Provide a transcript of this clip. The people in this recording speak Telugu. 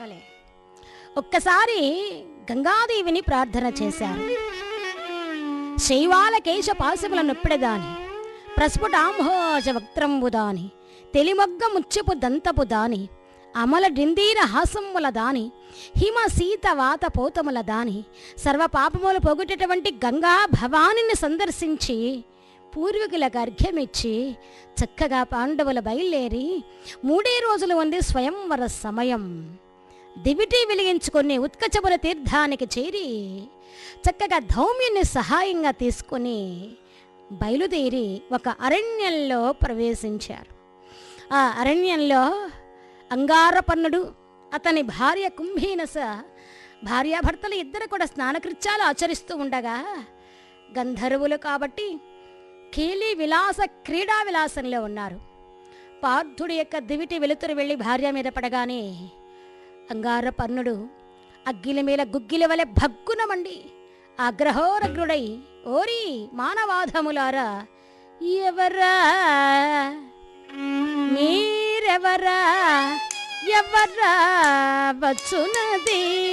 వలె ఒక్కసారి గంగాదేవిని ప్రార్థన చేశారు శైవాల కేశ పాశముల నొప్పిడదాని ప్రస్ఫుటాంభోజ వక్త్రంబు దాని తెలిమొగ్గ ముచ్చపు దంతపు దాని అమల డిందీర హాసముల దాని హిమ సీత వాత పోతముల దాని సర్వ పాపములు పొగుటటువంటి గంగా భవానిని సందర్శించి పూర్వీకులకు అర్ఘ్యమిచ్చి చక్కగా పాండవులు బయలుదేరి మూడే రోజులు ఉంది స్వయంవర సమయం దివిటి వెలిగించుకుని ఉత్కచముల తీర్థానికి చేరి చక్కగా ధౌమ్యుని సహాయంగా తీసుకుని బయలుదేరి ఒక అరణ్యంలో ప్రవేశించారు ఆ అరణ్యంలో అంగారపన్నుడు అతని భార్య కుంభీనస భార్యాభర్తలు ఇద్దరు కూడా స్నానకృత్యాలు ఆచరిస్తూ ఉండగా గంధర్వులు కాబట్టి కేలి విలాస క్రీడా విలాసంలో ఉన్నారు పార్థుడి యొక్క దివిటి వెలుతురు వెళ్ళి భార్య మీద పడగానే అంగారపర్ణుడు అగ్గిల మీద గుగ్గిల వలె భగ్గునమండి అగ్రహోరగ్రుడై ఓరి మానవాధములారా ఎవరా మీరెవరా ఎవరా వచ్చునది